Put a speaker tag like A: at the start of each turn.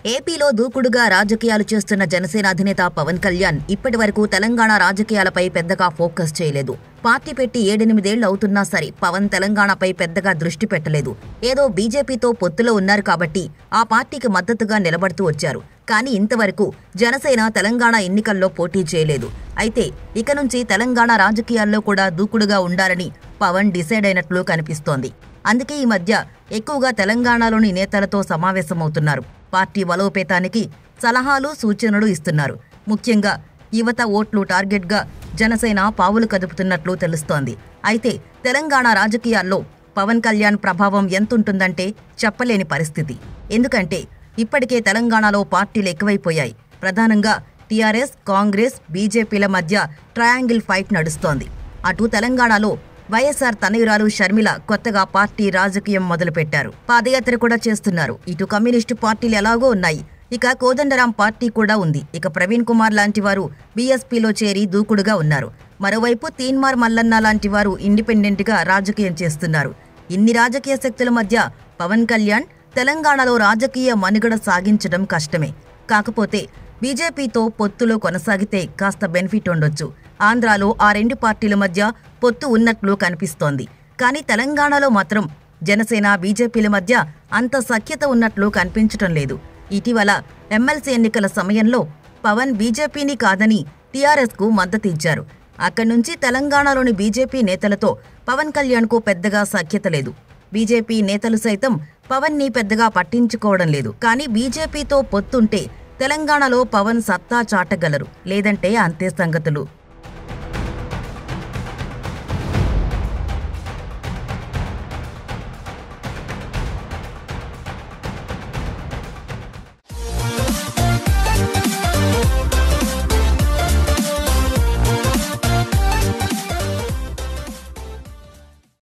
A: ఏపీలో దూకుడుగా రాజకీయాలు చేస్తున్న జనసేన అధినేత పవన్ కళ్యాణ్ ఇప్పటి వరకు తెలంగాణ రాజకీయాలపై పెద్దగా ఫోకస్ చేయలేదు పార్టీ పెట్టి ఏడెనిమిదేళ్లు అవుతున్నా సరే పవన్ తెలంగాణపై పెద్దగా దృష్టి పెట్టలేదు ఏదో బీజేపీతో పొత్తులో ఉన్నారు కాబట్టి ఆ పార్టీకి మద్దతుగా నిలబడుతూ వచ్చారు కానీ ఇంతవరకు జనసేన తెలంగాణ ఎన్నికల్లో పోటీ చేయలేదు అయితే ఇక నుంచి తెలంగాణ రాజకీయాల్లో కూడా దూకుడుగా ఉండాలని పవన్ డిసైడ్ అయినట్లు కనిపిస్తోంది అందుకే ఈ మధ్య ఎక్కువగా తెలంగాణలోని నేతలతో సమావేశమవుతున్నారు పార్టీ బలోపేతానికి సలహాలు సూచనలు ఇస్తున్నారు ముఖ్యంగా యువత ఓట్లు టార్గెట్గా జనసేన పావులు కదుపుతున్నట్లు తెలుస్తోంది అయితే తెలంగాణ రాజకీయాల్లో పవన్ కళ్యాణ్ ప్రభావం ఎంతుంటుందంటే చెప్పలేని పరిస్థితి ఎందుకంటే ఇప్పటికే తెలంగాణలో పార్టీలు ఎక్కువైపోయాయి ప్రధానంగా టీఆర్ఎస్ కాంగ్రెస్ బీజేపీల మధ్య ట్రయాంగిల్ ఫైట్ నడుస్తోంది అటు తెలంగాణలో వైఎస్ఆర్ తనయురాలు షర్మిల కొత్తగా పార్టీ రాజకీయం మొదలుపెట్టారు పాదయాత్ర కూడా చేస్తున్నారు ఇటు కమ్యూనిస్టు పార్టీలు ఎలాగో ఉన్నాయి ఇక కోదండరాం పార్టీ కూడా ఉంది ఇక ప్రవీణ్ కుమార్ లాంటి వారు బీఎస్పీలో చేరి దూకుడుగా ఉన్నారు మరోవైపు తీన్మార్ మల్లన్న లాంటి వారు ఇండిపెండెంట్ గా రాజకీయం చేస్తున్నారు ఇన్ని రాజకీయ శక్తుల మధ్య పవన్ కళ్యాణ్ తెలంగాణలో రాజకీయ మనుగడ సాగించడం కష్టమే కాకపోతే బీజేపీతో పొత్తులో కొనసాగితే కాస్త బెనిఫిట్ ఉండొచ్చు ఆంధ్రాలో ఆ రెండు పార్టీల మధ్య పొత్తు ఉన్నట్లు కనిపిస్తోంది కానీ తెలంగాణలో మాత్రం జనసేన బీజేపీల మధ్య అంత సఖ్యత ఉన్నట్లు కనిపించటం లేదు ఇటీవల ఎమ్మెల్సీ ఎన్నికల సమయంలో పవన్ బీజేపీని కాదని టీఆర్ఎస్కు మద్దతిచ్చారు అక్కడి నుంచి తెలంగాణలోని బీజేపీ నేతలతో పవన్ కళ్యాణ్కు పెద్దగా సఖ్యత లేదు బీజేపీ నేతలు సైతం పవన్ ని పెద్దగా పట్టించుకోవడం లేదు కానీ బీజేపీతో పొత్తుంటే తెలంగాణలో పవన్ సత్తా చాటగలరు లేదంటే అంతే సంగతులు